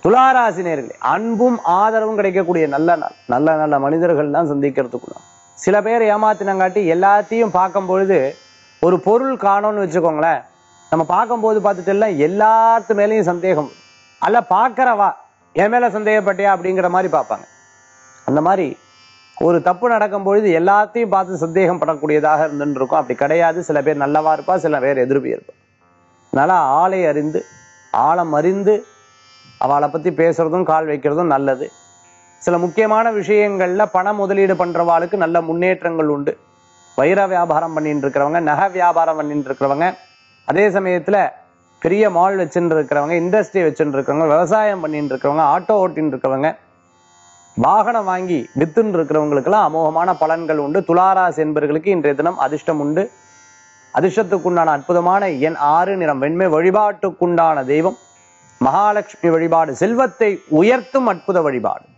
துளாராசி நேர்களே அன்பும் ஆதரவும் கிடைக்கக்கூடிய நல்ல நாள் நல்ல நல்ல மனிதர்கள் தான் சந்திக்கிறதுக்குள்ள சில பேர் ஏமாத்தினங்காட்டி எல்லாத்தையும் பார்க்கும் பொழுது ஒரு பொருள் காணோம்னு வச்சுக்கோங்களேன் நம்ம பார்க்கும்போது பார்த்துட்டு எல்லாத்து மேலேயும் சந்தேகம் அல்ல பார்க்கறவா என் மேல சந்தேகப்பட்டியா அப்படிங்கிற மாதிரி பார்ப்பாங்க அந்த மாதிரி ஒரு தப்பு நடக்கும் பொழுது எல்லாத்தையும் பார்த்து சந்தேகம் படக்கூடியதாக இருந்துட்டு இருக்கும் அப்படி கிடையாது சில பேர் நல்லவா இருப்பா சில பேர் எதிர்ப்பு இருப்பா அதனால ஆளை அறிந்து ஆழம் அறிந்து அவளை பத்தி பேசுறதும் கால் வைக்கிறதும் நல்லது சில முக்கியமான விஷயங்கள்ல பண முதலீடு பண்றவாளுக்கு நல்ல முன்னேற்றங்கள் உண்டு வைர வியாபாரம் பண்ணிட்டு இருக்கிறவங்க நகை வியாபாரம் பண்ணிட்டு இருக்கிறவங்க அதே சமயத்துல பெரிய மால் வச்சுட்டு இருக்கிறவங்க இண்டஸ்ட்ரி வச்சுட்டு இருக்கிறவங்க விவசாயம் பண்ணிட்டு இருக்கிறவங்க ஆட்டோ ஓட்டின்னு இருக்கிறவங்க வாகனம் வாங்கி வித்துன்னு இருக்கிறவங்களுக்கெல்லாம் அமோகமான பலன்கள் உண்டு துளாராசி என்பவர்களுக்கு இன்றைய தினம் அதிர்ஷ்டம் உண்டு அதிர்ஷ்டத்துக்குண்டான அற்புதமான எண் ஆறு நிறம் வெண்மை வழிபாட்டுக்குண்டான தெய்வம் மகாலட்சுமி வழிபாடு செல்வத்தை உயர்த்தும் அற்புத வழிபாடு